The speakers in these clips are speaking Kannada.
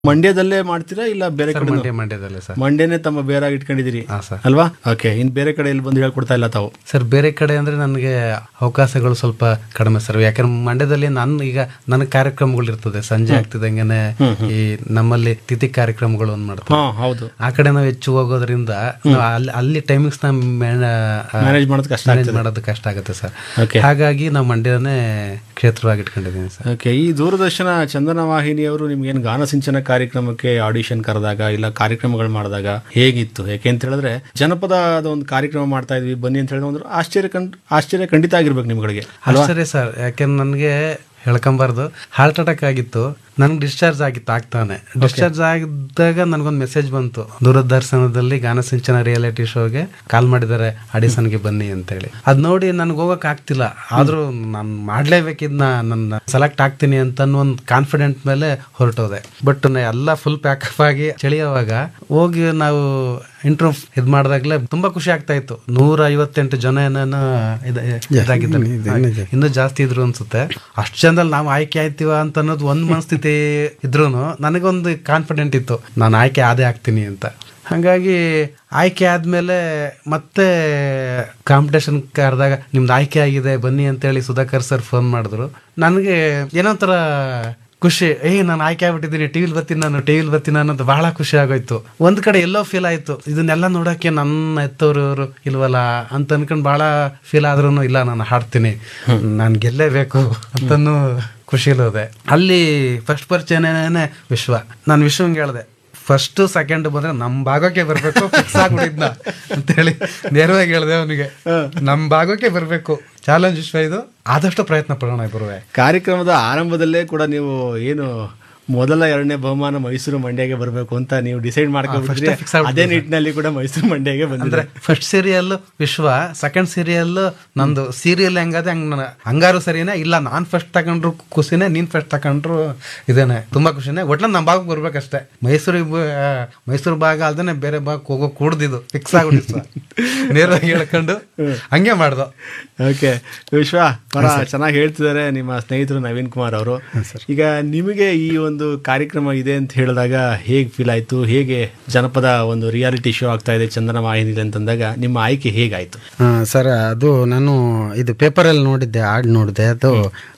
ಮಂಡ್ಯದಲ್ಲೇ ಮಾಡ್ತೀರಾ ಇಲ್ಲ ಬೇರೆ ಕಡೆ ಮಂಡ್ಯ ಮಂಡ್ಯದಲ್ಲೇ ಸರ್ ಮಂಡ್ಯನೇ ತಮ್ಮ ಬೇರಾಗಿ ಇಟ್ಕೊಂಡಿದ್ದೀರಿ ಹಾ ಸರ್ ಅಲ್ವಾ ಓಕೆ ಇನ್ ಬೇರೆ ಕಡೆ ಇಲ್ಲಿ ಬಂದು ಹೇಳ್ಕೊಡ್ತಾ ಇಲ್ಲ ತಾವು ಸರ್ ಬೇರೆ ಕಡೆ ಅಂದ್ರೆ ನನಗೆ ಅವಕಾಶಗಳು ಸ್ವಲ್ಪ ಕಡಿಮೆ ಸರ್ ಯಾಕಂದ್ರೆ ಮಂಡ್ಯದಲ್ಲಿ ನಾನು ಈಗ ನನ್ನ ಕಾರ್ಯಕ್ರಮಗಳು ಇರ್ತದೆ ಸಂಜೆ ಆಗ್ತಿದಂಗೆನೆ ಈ ನಮ್ಮಲ್ಲಿ ತಿಥಿ ಕಾರ್ಯಕ್ರಮಗಳು ಒಂದು ಮಾಡ್ತಾರೆ ಹಾ ಹೌದು ಆ ಕಡೆ ನಾವು ಹೆಚ್ಚು ಹೋಗೋದ್ರಿಂದ ನಾವು ಅಲ್ಲಿ ಅಲ್ಲಿ ಟೈಮಿಂಗ್ಸ್ ನ ಮ್ಯಾನೇಜ್ ಮಾಡೋದು ಕಷ್ಟ ಮ್ಯಾನೇಜ್ ಮಾಡೋದು ಕಷ್ಟ ಆಗುತ್ತೆ ಸರ್ ಓಕೆ ಹಾಗಾಗಿ ನಾವು ಮಂಡ್ಯನೇ ಕ್ಷೇತ್ರವಾಗಿ ಇಟ್ಕೊಂಡಿದ್ದೀನಿ ಸರ್ ಓಕೆ ಈ ದೂರದರ್ಶನ ಚಂದನ ವಾಹಿನಿಯವರು ನಿಮ್ಗೇನು ಗಾನ ಸಿಂಚನ ಕಾರ್ಯಕ್ರಮಕ್ಕೆ ಆಡಿಷನ್ ಕರೆದಾಗ ಇಲ್ಲ ಕಾರ್ಯಕ್ರಮಗಳು ಮಾಡಿದಾಗ ಹೇಗಿತ್ತು ಯಾಕೆ ಅಂತ ಹೇಳಿದ್ರೆ ಜನಪದದ ಒಂದು ಕಾರ್ಯಕ್ರಮ ಮಾಡ್ತಾ ಇದ್ವಿ ಬನ್ನಿ ಅಂತ ಹೇಳಿದ್ರೆ ಒಂದು ಆಶ್ಚರ್ಯ ಕಂಡ್ ಆಶ್ಚರ್ಯ ಖಂಡಿತ ಆಗಿರ್ಬೇಕು ನಿಮ್ಗಳಿಗೆ ಆಶ್ಚರ್ಯ ಸರ್ ಯಾಕೆಂದ್ರೆ ನನಗೆ ಹೇಳ್ಕೊಂಬಾರ್ದು ಹಾರ್ಟ್ ಅಟ್ಯಾಕ್ ಆಗಿತ್ತು ನನ್ಗೆ ಡಿಸ್ಚಾರ್ಜ್ ಆಗಿತ್ತು ಆಗ್ತಾನೆ ಡಿಸ್ಚಾರ್ಜ್ ಆಗಿದ್ದಾಗ ನನಗೊಂದು ಮೆಸೇಜ್ ಬಂತು ದೂರದರ್ಶನದಲ್ಲಿ ಗಾನ ಸಿಂಚನ ರಿಯಾಲಿಟಿ ಶೋಗೆ ಕಾಲ್ ಮಾಡಿದ್ದಾರೆ ಆಡಿಷನ್ಗೆ ಬನ್ನಿ ಅಂತೇಳಿ ಅದ್ ನೋಡಿ ನನ್ಗೆ ಹೋಗಕ್ ಆಗ್ತಿಲ್ಲ ಆದ್ರೂ ನಾನು ಮಾಡ್ಲೇಬೇಕಿದ್ನ ನನ್ನ ಸೆಲೆಕ್ಟ್ ಆಗ್ತೀನಿ ಅಂತ ಒಂದು ಕಾನ್ಫಿಡೆಂಟ್ ಮೇಲೆ ಹೊರಟೋದೆ ಬಟ್ ಎಲ್ಲ ಫುಲ್ ಪ್ಯಾಕಪ್ ಆಗಿ ಚಳಿಯುವಾಗ ಹೋಗಿ ನಾವು ಇಂಟ್ರೂ ಇದ್ ಮಾಡಿದಾಗ್ಲೇ ತುಂಬಾ ಖುಷಿ ಆಗ್ತಾ ಇತ್ತು ನೂರ ಐವತ್ತೆಂಟು ಜನ ಏನೇನೋ ಇದೆ- ಇದಾಗಿದ್ದಾರೆ ಇನ್ನೂ ಜಾಸ್ತಿ ಇದ್ರು ಅನ್ಸುತ್ತೆ ಅಷ್ಟು ಜನದಲ್ಲಿ ನಾವು ಆಯ್ಕೆ ಆಯ್ತೀವ ಅಂತ ಅನ್ನೋದು ಒಂದ್ ಮನಸ್ಥಿತಿ ಇದ್ರು ನನಗೊಂದು ಕಾನ್ಫಿಡೆಂಟ್ ಇತ್ತು ನಾನು ಆಯ್ಕೆ ಆದೇ ಆಗ್ತೀನಿ ಅಂತ ಹಾಗಾಗಿ ಆಯ್ಕೆ ಆದ್ಮೇಲೆ ಮತ್ತೆ ಕಾಂಪಿಟೇಷನ್ ಕರೆದಾಗ ನಿಮ್ದು ಆಯ್ಕೆ ಆಗಿದೆ ಬನ್ನಿ ಅಂತೇಳಿ ಸುಧಾಕರ್ ಸರ್ ಫೋನ್ ಮಾಡಿದ್ರು ನನಗೆ ಏನೋ ಒಂಥರ ಖುಷಿ ಏ ನಾನು ಆಯ್ಕೆ ಆಗ್ಬಿಟ್ಟಿದ್ದೀನಿ ಟಿವಿಲ್ ಬರ್ತೀನಿ ನಾನು ಟಿವಿಲ್ ಬರ್ತೀನಿ ಅನ್ನೋದು ಬಹಳ ಖುಷಿ ಆಗೋಯ್ತು ಒಂದ್ ಕಡೆ ಎಲ್ಲೋ ಫೀಲ್ ಆಯ್ತು ಇದನ್ನೆಲ್ಲ ನೋಡಕ್ಕೆ ನನ್ನ ಎತ್ತವ್ರು ಇವ್ರು ಇಲ್ವಲ್ಲ ಅಂತ ಅನ್ಕೊಂಡ್ ಬಹಳ ಫೀಲ್ ಆದ್ರೂ ಇಲ್ಲ ನಾನು ಹಾಡ್ತೀನಿ ನಾನು ಗೆಲ್ಲೇಬೇಕು ಅಂತನೂ ಖುಷಿಲೋದೆ ಅಲ್ಲಿ ಫಸ್ಟ್ ಪರಿಚಯನೇ ವಿಶ್ವ ನಾನು ವಿಶ್ವಂಗೆ ಹೇಳ್ದೆ ಫಸ್ಟ್ ಸೆಕೆಂಡ್ ಬಂದ್ರೆ ನಮ್ ಭಾಗಕ್ಕೆ ಬರ್ಬೇಕು ಫಿಕ್ಸ್ ಆಗ್ಬಿಟ್ಟಿದ್ನ ಅಂತೇಳಿ ನೇರವಾಗಿ ಹೇಳ್ದೆ ಅವನಿಗೆ ನಮ್ ಭಾಗಕ್ಕೆ ಬರ್ಬೇಕು ಚಾಲೆಂಜ್ ವಿಶ್ವ ಇದು ಆದಷ್ಟು ಪ್ರಯತ್ನ ಪಡೋಣ ಬರುವೆ ಕಾರ್ಯಕ್ರಮದ ಆರಂಭದಲ್ಲೇ ಕೂಡ ನೀವು ಏನು ಮೊದಲ ಎರಡನೇ ಬಹುಮಾನ ಮೈಸೂರು ಮಂಡ್ಯಗೆ ಬರಬೇಕು ಅಂತ ನೀವು ಡಿಸೈಡ್ ಮಾಡ್ಕೊಂಡ್ಬಿಟ್ರಿ fix ಆಗ್ಬಿಟ್ಟಿದೆ ಅದೇ ನಿಟ್ಟಿನಲ್ಲಿ ಕೂಡ ಮೈಸೂರು ಮಂಡ್ಯಗೆ ಬಂದ್ರೆ ಅಂದ್ರೆ ಫಸ್ಟ್ ಸೀರಿಯಲ್ ವಿಶ್ವ ಸೆಕೆಂಡ್ ಸೀರಿಯಲ್ ನಂದು ಸೀರಿಯಲ್ ಹೆಂಗದೆ ಹಂಗ ನಾನು ಹಂಗಾರು ಸರಿನೇ ಇಲ್ಲ ನಾನ್ ಫಸ್ಟ್ ತಗೊಂಡ್ರು ಖುಷಿನೇ ನೀನ್ ಫಸ್ಟ್ ತಗೊಂಡ್ರು ಇದೇನೆ ತುಂಬಾ ಖುಷಿನೇ ಒಟ್ಲ ನಮ್ಮ ಭಾಗಕ್ಕೆ ಬರ್ಬೇಕಷ್ಟೇ ಮೈಸೂರಿಗೆ ಬ- ಮೈಸೂರು ಭಾಗ ಅಲ್ದೇನೆ ಬೇರೆ ಭಾಗಕ್ಕೆ ಹೋಗೋ ಕೂಡ್ದಿದ್ದು ಫಿಕ್ಸ್ ಆಗ್ಬಿಟ್ಟಿತ್ತು ನೇರವಾಗಿ ಹೇಳ್ಕೊಂಡು ಹಂಗೆ ಮಾಡ್ದು ಓಕೆ ವಿಶ್ವ ಬಹಳ ಚೆನ್ನಾಗಿ ಹೇಳ್ತಿದ್ದಾರೆ ನಿಮ್ಮ ಸ್ನೇಹಿತರು ನವೀನ್ ಕುಮಾರ್ ಅವರು ಈಗ ನಿಮಗೆ ಈ ಒಂದು ಕಾರ್ಯಕ್ರಮ ಇದೆ ಅಂತ ಹೇಳಿದಾಗ ಹೇಗೆ ಫೀಲ್ ಆಯ್ತು ಹೇಗೆ ಜನಪದ ಒಂದು ರಿಯಾಲಿಟಿ ಶೋ ಆಗ್ತಾ ಇದೆ ಚಂದನ ವಾಹಿನಿ ಅಂತಂದಾಗ ನಿಮ್ಮ ಆಯ್ಕೆ ಹೇಗಾಯ್ತು ಸರ್ ಅದು ನಾನು ಇದು ಪೇಪರಲ್ಲಿ ನೋಡಿದ್ದೆ ಆಡ್ ನೋಡಿದೆ ಅದು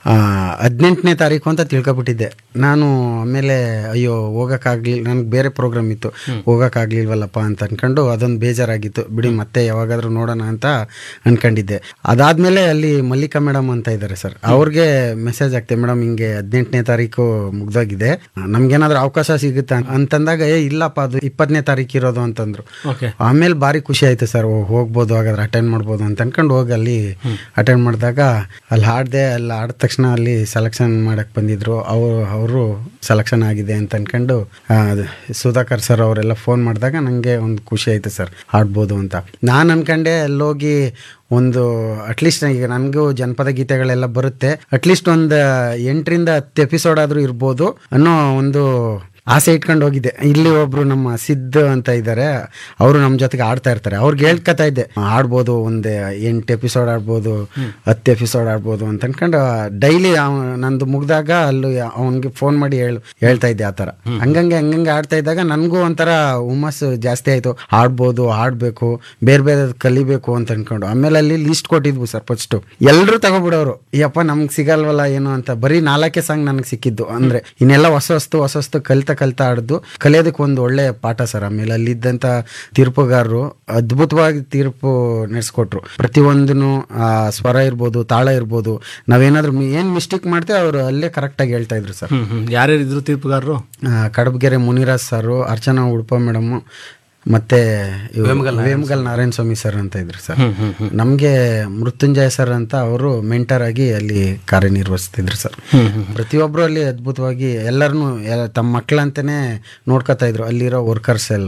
ಹದಿನೆಂಟನೇ ತಾರೀಕು ಅಂತ ತಿಳ್ಕೊಬಿಟ್ಟಿದ್ದೆ ನಾನು ಆಮೇಲೆ ಅಯ್ಯೋ ಹೋಗೋಕ್ಕಾಗ್ಲಿಲ್ಲ ನನಗೆ ಬೇರೆ ಪ್ರೋಗ್ರಾಮ್ ಇತ್ತು ಹೋಗೋಕ್ಕಾಗ್ಲಿಲ್ವಲ್ಲಪ್ಪ ಅಂತ ಅನ್ಕೊಂಡು ಅದೊಂದು ಬೇಜಾರಾಗಿತ್ತು ಬಿಡಿ ಮತ್ತೆ ಯಾವಾಗಾದ್ರೂ ನೋಡೋಣ ಅಂತ ಅನ್ಕೊಂಡಿದ್ದೆ ಅದಾದ್ಮೇಲೆ ಅಲ್ಲಿ ಮಲ್ಲಿಕಾ ಮೇಡಮ್ ಅಂತ ಇದ್ದಾರೆ ಸರ್ ಅವ್ರಿಗೆ ಮೆಸೇಜ್ ಆಗ್ತದೆ ಮೇಡಮ್ ಹಿಂಗೆ ಹದಿನೆಂಟನೇ ತಾರೀಕು ಮುಗ್ದೋಗಿದೆ ನಮ್ಗೇನಾದ್ರೂ ಅವಕಾಶ ಸಿಗುತ್ತಾ ಅಂತಂದಾಗ ಏ ಇಲ್ಲಪ್ಪ ಅದು ಇಪ್ಪತ್ತನೇ ತಾರೀಕು ಇರೋದು ಅಂತಂದ್ರು ಓಕೆ ಆಮೇಲೆ ಭಾರಿ ಖುಷಿ ಆಯ್ತು ಸರ್ ಹೋಗ್ಬೋದು ಹಾಗಾದ್ರೆ ಅಟೆಂಡ್ ಮಾಡ್ಬೋದು ಅಂತ ಅನ್ಕೊಂಡು ಹೋಗಿ ಅಲ್ಲಿ ಅಟೆಂಡ್ ಮಾಡಿದಾಗ ಅಲ್ಲಿ ಹಾಡಿದೆ ಅಲ್ಲಿ ಆಡಿದ ತಕ್ಷಣ ಅಲ್ಲಿ ಸೆಲೆಕ್ಷನ್ ಮಾಡಕ್ ಬಂದಿದ್ರು ಅವರು ಅವರು ಸೆಲೆಕ್ಷನ್ ಆಗಿದೆ ಅಂತ ಅನ್ಕೊಂಡು ಆ, ಸುಧಾಕರ್ ಸರ್ ಅವರೆಲ್ಲ ಫೋನ್ ಮಾಡಿದಾಗ ನನಗೆ ಒಂದು ಖುಷಿ ಆಯ್ತು ಸರ್ ಹಾಡ್ಬೋದು ಅಂತ ನಾನು ಅನ್ಕೊಂಡೆ ಅಲ್ಲೋಗಿ ಒಂದು ಅಟ್ಲೀಸ್ಟ್ ಈಗ ನನಗೂ ಜನಪದ ಗೀತೆಗಳೆಲ್ಲ ಬರುತ್ತೆ ಅಟ್ಲೀಸ್ಟ್ ಒಂದು ಎಂಟರಿಂದ ಹತ್ತು ಎಪಿಸೋಡ್ ಆದರೂ ಇರ್ಬೋದು ಅನ್ನೋ ಒಂದು ಆಸೆ ಇಟ್ಕೊಂಡು ಹೋಗಿದ್ದೆ ಇಲ್ಲಿ ಒಬ್ರು ನಮ್ಮ ಸಿದ್ಧ ಅಂತ ಇದ್ದಾರೆ ಅವರು ನಮ್ಮ ಜೊತೆಗೆ ಆಡ್ತಾ ಇರ್ತಾರೆ ಅವ್ರಿಗೆ ಹೇಳ್ಕೊತಾ ಇದ್ದೆ ಆಡ್ಬೋದು ಒಂದು ಎಂಟು ಎಪಿಸೋಡ್ ಆಡ್ಬೋದು ಹತ್ತು ಎಪಿಸೋಡ್ ಆಡ್ಬೋದು ಅಂತ ಅನ್ಕೊಂಡು ಡೈಲಿ ನಂದು ಮುಗ್ದಾಗ ಅಲ್ಲಿ ಅವನಿಗೆ ಫೋನ್ ಮಾಡಿ ಹೇಳ್ ಹೇಳ್ತಾ ಇದ್ದೆ ಆ ಥರ ಹಂಗಂಗೆ ಹಂಗಂಗೆ ಆಡ್ತಾ ಇದ್ದಾಗ ನನಗೂ ಒಂಥರ ಹುಮ್ಮಸ್ಸು ಜಾಸ್ತಿ ಆಯಿತು ಆಡ್ಬೋದು ಆಡಬೇಕು ಬೇರೆ ಬೇರೆ ಕಲಿಬೇಕು ಅಂತ ಅನ್ಕೊಂಡು ಆಮೇಲೆ ಅಲ್ಲಿ ಲಿಸ್ಟ್ ಕೊಟ್ಟಿದ್ವು ಸರ್ ಫಸ್ಟು ಎಲ್ಲರೂ ತಗೊಬಿಡೋರು ಯಪ್ಪ ನಮ್ಗೆ ಸಿಗಲ್ವಲ್ಲ ಏನು ಅಂತ ಬರೀ ನಾಲ್ಕೇ ಸಾಂಗ್ ನನಗೆ ಸಿಕ್ಕಿದ್ದು ಅಂದ್ರೆ ಇನ್ನೆಲ್ಲ ಹೊಸ ಹೊಸ್ತು ಹೊಸ ಹೊಸ್ತು ಕಲಿತಾ ಕಲಿತಾ ಆಡಿದ್ದು ಕಲಿಯೋದಕ್ಕೆ ಒಂದು ಒಳ್ಳೆ ಪಾಠ ಸರ್ ಆಮೇಲೆ ಅಲ್ಲಿದ್ದಂಥ ತೀರ್ಪುಗಾರರು ಅದ್ಭುತವಾಗಿ ತೀರ್ಪು ನಡೆಸ್ಕೊಟ್ರು ಪ್ರತಿಯೊಂದನ್ನು ಆ, ಸ್ವರ ಇರ್ಬೋದು ತಾಳ ಇರ್ಬೋದು ನಾವೇನಾದ್ರೂ ಮಿ- ಏನ್ ಮಿಸ್ಟೇಕ್ ಮಾಡ್ತೇವೆ ಅವರು ಅಲ್ಲೇ ಕರೆಕ್ಟಾಗಿ ಹೇಳ್ತಾ ಇದ್ರು ಸರ್ ಹ್ಮ್ ಹ್ಮ್ ಯಾರ್ಯಾರು ಇದ್ರು ತೀರ್ಪುಗಾರರು ಆ, ಕಡಬಗೆರೆ ಮುನಿರಾಜ್ ಸರ್ ಅರ್ಚನಾ ಉಡುಪ ಮೇಡಮ್ ಮತ್ತೆ ಇವ್ರು ವೇಮಗಲ್ ನಾರಾಯಣ ಸ್ವಾಮಿ ಸರ್ ಅಂತ ಇದ್ರು ಸರ್ ನಮ್ಗೆ ಮೃತ್ಯುಂಜಯ ಸರ್ ಅಂತ ಅವರು ಮೆಂಟರ್ ಆಗಿ ಅಲ್ಲಿ ಕಾರ್ಯನಿರ್ವಹಿಸ್ತಿದ್ರು ಸರ್ ಪ್ರತಿಯೊಬ್ರು ಅಲ್ಲಿ ಅದ್ಭುತವಾಗಿ ಎಲ್ಲರನ್ನು ತಮ್ಮ ಮಕ್ಕಳಂತಾನೆ ನೋಡ್ಕೊತಾ ಇದ್ರು ಅಲ್ಲಿರೋ ವರ್ಕರ್ಸ್ ಎಲ್ಲ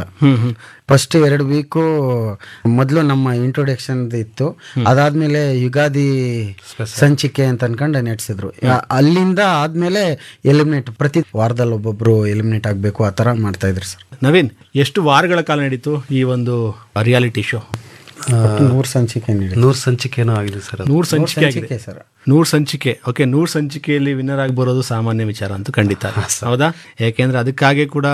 ಫಸ್ಟ್ ಎರಡು ವೀಕು ಮೊದಲು ನಮ್ಮ ಇಂಟ್ರೊಡಕ್ಷನ್ ಇತ್ತು ಅದಾದ್ಮೇಲೆ ಯುಗಾದಿ ಸಂಚಿಕೆ ಅಂತ ಅನ್ಕೊಂಡು ನಡೆಸಿದ್ರು ಅಲ್ಲಿಂದ ಆದ್ಮೇಲೆ ಎಲಿಮಿನೇಟ್ ಪ್ರತಿ ವಾರದಲ್ಲಿ ಒಬ್ಬೊಬ್ರು ಎಲಿಮಿನೇಟ್ ಆಗ್ಬೇಕು ಆ ತರ ಮಾಡ್ತಾ ಇದ್ರು ಸರ್ ನವೀನ್ ಎಷ್ಟು ವಾರಗಳ ಕಾಲ ನಡೀತು ಈ ಒಂದು ರಿಯಾಲಿಟಿ ಶೋ ನೂರು ಸಂಚಿಕೆ ನೀಡಿ ನೂರು ಸಂಚಿಕೆನೂ ಆಗಿದೆ ಸರ್ ಅದು ನೂರು ಸಂಚಿಕೆ ಆಗಿದೆ ಸಂಚಿಕೆ ಸರ್ ನೂರು ಸಂಚಿಕೆ ಓಕೆ ನೂರು ಸಂಚಿಕೆಯಲ್ಲಿ ವಿನ್ನರ್ ಆಗಿ ಬರೋದು ಸಾಮಾನ್ಯ ವಿಚಾರ ಅಂತೂ ಖಂಡಿತ ಹೌದಾ ಯಾಕೆಂದ್ರೆ ಅದಕ್ಕಾಗಿ ಕೂಡ